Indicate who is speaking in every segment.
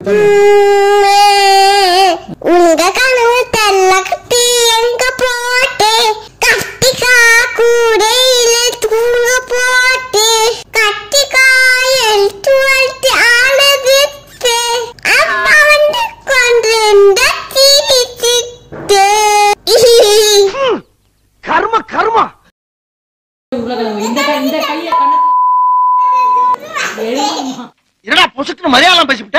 Speaker 1: உங்க கனவு தெல்ல கட்டி எங்க போட்டு கத்திக்கா கூடையில தூங்க போட்டு கத்திக்காயல் துவழ்த்து ஆனதித்து அப்பா வந்து கொண்டிருந்த தீட்டிட்டு
Speaker 2: கர்ம கர்மா
Speaker 3: உருளைக்கிழங்கு இந்த கை இந்த கையை கண்ணத்துல எழுதுமா
Speaker 2: என்னடா பொசுக்குன்னு மலையாளம் பேசிவிட்ட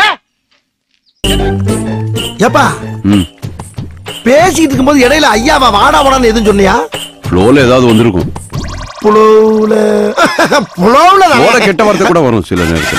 Speaker 4: ஏப்பா
Speaker 5: ம்
Speaker 4: பேசிட்டு இருக்கும்போது இடையில ஐயாவா வாடா வாடான்னு எதுவும் சொன்னியா
Speaker 5: ஃப்ளோல ஏதாவது வந்திருக்கும்
Speaker 4: புலவுல புலவுல
Speaker 5: ஃப்ளோல கெட்ட வார்த்தை கூட வரும் சில நேரத்துல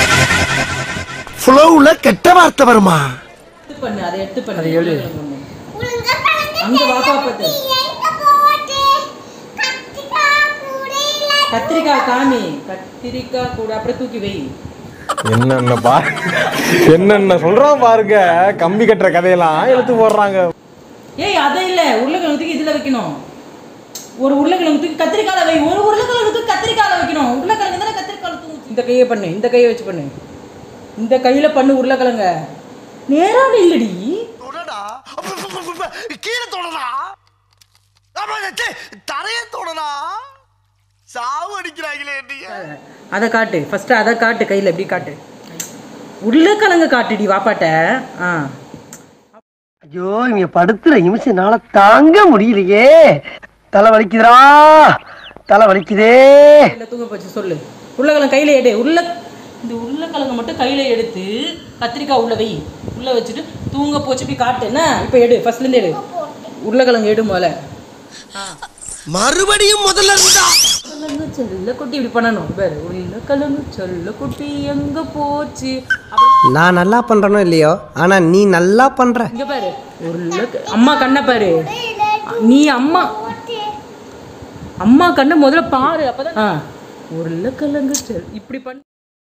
Speaker 4: புலவுல கெட்ட வார்த்தை வருமா
Speaker 3: எடுத்து பண்ணு அதை எடுத்து பண்ணு அதை எழுது அங்க வாப்பா பத்து
Speaker 1: எங்க போட்டு கத்திக்கா கூடையில
Speaker 3: கத்திரிக்காய் காமி கத்திரிக்காய் கூட அப்படியே தூக்கி வை
Speaker 6: என்னென்ன பா என்னென்ன சொல்றான் பாருங்க கம்பி கட்டுற கதையெல்லாம் எடுத்து போடுறாங்க
Speaker 3: ஏய் அதை இல்ல உருளைக்கிழங்கு தூக்கி இதுல வைக்கணும் ஒரு உருளைக்கிழங்கு தூக்கி கத்திரிக்கால வை ஒரு உருளைக்கிழங்கு தூக்கி கத்திரிக்கால வைக்கணும் உருளைக்கிழங்கு தானே கத்திரிக்கால தூக்கி இந்த கையை பண்ணு இந்த கையை வச்சு பண்ணு இந்த கையில பண்ணு உருளைக்கிழங்க நேரா இல்லடி
Speaker 4: தொடடா கீழே தொடடா ஆமா, ச்சே, தரைய தொடடா சாவு அடிக்கிறாங்களே என்னைய
Speaker 3: அதை காட்டு ஃபர்ஸ்ட் அதை காட்டு கையில எப்படி காட்டு உருளைக்கிழங்கு காட்டுடி வாப்பாட்ட ஆ
Speaker 2: ஐயோ இவங்க படுத்துற நிமிஷம்னால தாங்க முடியலையே தலை வலிக்குதுடா தலை வலிக்குதே
Speaker 3: கையில தூங்க போச்சு சொல்லு உருளைக்கிழங்கு கையில எடு உருளை இந்த உருளைக்கிழங்கு மட்டும் கையில எடுத்து கத்திரிக்காய் உள்ள வை உள்ள வச்சுட்டு தூங்க போச்சு போய் காட்டு என்ன இப்போ எடு ஃபர்ஸ்ட்ல இருந்து எடு உருளைக்கிழங்கு எடு முதல்ல
Speaker 4: மறுபடியும் முதல்ல இருந்தா
Speaker 3: உருளைக்கிழங்கு செல்ல குட்டி இப்படி பண்ணணும் பாரு உருளைக்கிழங்கு செல்ல குட்டி எங்க போச்சு அப்புறம்
Speaker 7: நான் நல்லா பண்றேனோ இல்லையோ ஆனா நீ நல்லா பண்ற
Speaker 3: இங்க பாரு உருளை அம்மா கண்ணை பாரு நீ அம்மா அம்மா கண்ணை முதல்ல பாரு அப்பதான் ஆ உருளைக்கிழங்கு செல் இப்படி பண்ணு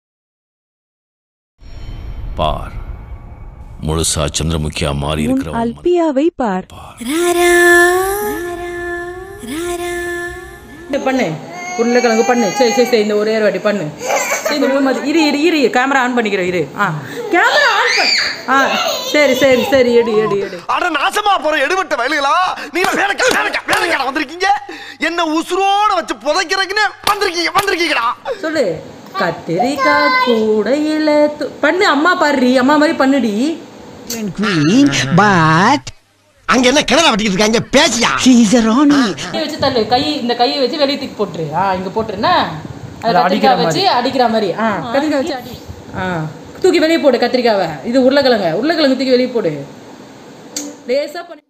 Speaker 8: பார் முழுசா சந்திரமுகியா மாறி இருக்கிற
Speaker 9: அல்பியாவை பார்
Speaker 3: இந்த பண்ணு உருளைக்கிழங்கு பண்ணு சரி சரி சரி இந்த ஒரே ஒரு வாட்டி பண்ணு சரி இந்த முகமது இரு இரு இரு கேமரா ஆன் பண்ணிக்கிறேன் இரு ஆ கேமரா ஆன் பண்ணு ஆ சரி சரி சரி எடு எடு எடு
Speaker 4: அட நாசமா போற எடுபட்ட வயலுகளா நீங்க வேலைக்கா வேலைக்கா வேலைக்கா வந்திருக்கீங்க என்ன உசுரோட வச்சு புதைக்கிறதுக்குன்னு வந்திருக்கீங்க வந்திருக்கீங்கடா
Speaker 3: சொல்லு கத்திரிக்காய் கூடையில து- பண்ணு அம்மா பாருடி அம்மா மாதிரி பண்ணுடி
Speaker 7: பட்
Speaker 4: அங்க என்ன கிணறு வெட்டிக்கிட்டு இருக்காங்க பேசியா
Speaker 3: கையை வச்சு தள்ளு கை இந்த கையை வச்சு வெளியே தூக்கி போட்டுரு ஆ இங்க போட்டுருன்னா அது கத்திரிக்காய் வச்சு அடிக்கிற மாதிரி ஆ கத்திரிக்காய் வச்சு அடி ஆ தூக்கி வெளியே போடு கத்திரிக்காவை இது உருளைக்கிழங்க உருளைக்கிழங்கு தூக்கி வெளியே போடு லேசா பண்ணி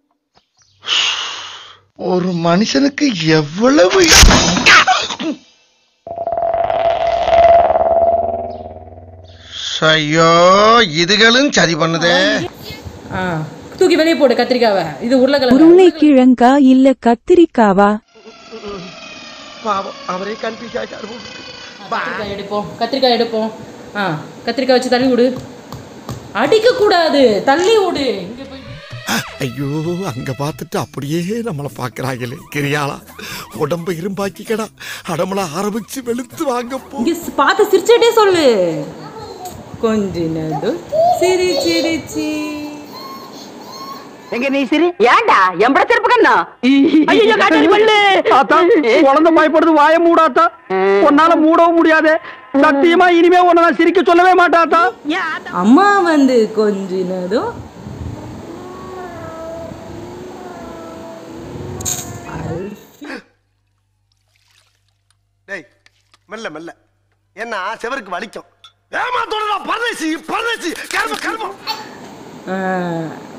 Speaker 4: ஒரு மனுஷனுக்கு எவ்வளவு ஐயோ இதுகளும் சரி பண்ணுதே
Speaker 3: ஆ தூக்கி வெளியே போடு கத்திரிக்காவை இது உருளைக்கிழங்கு
Speaker 9: உருளைக்கிழங்கா இல்ல கத்திரிக்காவா
Speaker 4: பாவம் அவரே கன்ஃபியூஸ் ஆயிட்டாரு
Speaker 3: கத்திரிக்காய் எடுப்போம் கத்திரிக்காய் எடுப்போம் ஆ கத்திரிக்காய் வச்சு தள்ளி விடு அடிக்க கூடாது தள்ளி விடு இங்க போய்
Speaker 4: ஐயோ அங்க பார்த்துட்டு அப்படியே நம்மளை பாக்குறாங்களே கிரியாளா உடம்ப இரும்பாக்கிக்கடா அடமள ஆரம்பிச்சு வெளுத்து வாங்க போ
Speaker 3: இங்க ஸ்- பார்த்து சிரிச்சுட்டே சொல்லு கொஞ்ச நேரம் சிரி சிரிச்சி
Speaker 2: எங்க நீ சரி ஏன்டா எம்பட செருப்பு கண்ணா ஐயோ காட்டாடி பல்லு ஆத்தா குழந்தை பயப்படுது வாய மூடாத்தா உன்னால மூடவும் முடியாது சத்தியமா இனிமே உன்னை நான் சிரிக்க சொல்லவே மாட்டாத்தா
Speaker 3: அம்மா வந்து கொஞ்ச நேரம்
Speaker 4: டேய் மெல்ல மெல்ல என்ன செவருக்கு வலிக்கும் ஏமா தொடரா பரதேசி பரதேசி கர்ம கர்மம்
Speaker 3: ஆ,